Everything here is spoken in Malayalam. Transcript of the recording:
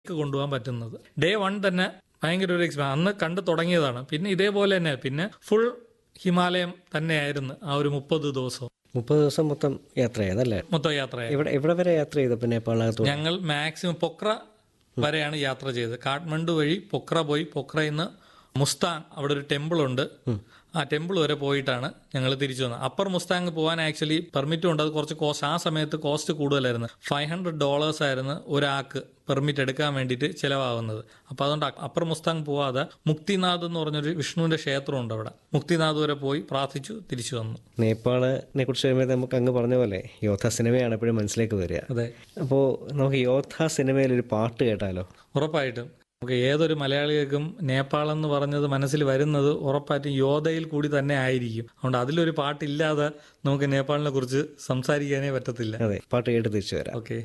കൊണ്ടുപോകാൻ പറ്റുന്നത് ഡേ വൺ തന്നെ ഭയങ്കര ഒരു എക്സ്പീരിയൻസ് അന്ന് കണ്ടു തുടങ്ങിയതാണ് പിന്നെ ഇതേപോലെ തന്നെ പിന്നെ ഫുൾ ഹിമാലയം തന്നെയായിരുന്നു ആ ഒരു മുപ്പത് ദിവസവും മുപ്പത് ദിവസം മൊത്തം യാത്ര ചെയ്തല്ലേ മൊത്തം യാത്രയായി എവിടെ എവിടെ വരെ യാത്ര ചെയ്തപ്പോൾ നേപ്പാളിനകത്ത് ഞങ്ങൾ മാക്സിമം പൊക്ര വരെയാണ് യാത്ര ചെയ്തത് കാഠ്മണ്ഡു വഴി പൊക്ര പോയി പൊക്രയിൽ നിന്ന് മുസ്താങ് അവിടെ ഒരു ടെമ്പിൾ ഉണ്ട് ആ ടെമ്പിൾ വരെ പോയിട്ടാണ് ഞങ്ങൾ തിരിച്ചു വന്നത് അപ്പർ മുസ്താങ് പോകാൻ ആക്ച്വലി പെർമിറ്റും ഉണ്ട് അത് കുറച്ച് കോസ്റ്റ് ആ സമയത്ത് കോസ്റ്റ് കൂടുതലായിരുന്നു ഫൈവ് ഹൺഡ്രഡ് ഡോളേഴ്സ് ആയിരുന്നു ഒരാൾക്ക് പെർമിറ്റ് എടുക്കാൻ വേണ്ടിയിട്ട് ചിലവാകുന്നത് അപ്പോൾ അതുകൊണ്ട് അപ്പർ മുസ്താങ് പോവാതെ മുക്തിനാഥ് എന്ന് പറഞ്ഞൊരു വിഷ്ണുവിന്റെ ക്ഷേത്രമുണ്ട് അവിടെ മുക്തിനാഥ് വരെ പോയി പ്രാർത്ഥിച്ചു തിരിച്ചു വന്നു നേപ്പാളിനെ കുറിച്ച് വരുമ്പോൾ നമുക്ക് അങ്ങ് പറഞ്ഞ പോലെ യോദ്ധ സിനിമയാണ് എപ്പോഴും മനസ്സിലേക്ക് വരിക അതെ അപ്പോൾ നമുക്ക് യോദ്ധ സിനിമയിൽ ഒരു പാട്ട് കേട്ടാലോ ഉറപ്പായിട്ടും നമുക്ക് ഏതൊരു മലയാളികൾക്കും നേപ്പാൾ എന്ന് പറഞ്ഞത് മനസ്സിൽ വരുന്നത് ഉറപ്പായിട്ടും യോധയിൽ കൂടി തന്നെ ആയിരിക്കും അതുകൊണ്ട് അതിലൊരു പാട്ടില്ലാതെ നമുക്ക് നേപ്പാളിനെ കുറിച്ച് സംസാരിക്കാനേ പറ്റത്തില്ല അതെ പാട്ട് കേട്ട് തിരിച്ചു വരാം ഓക്കെ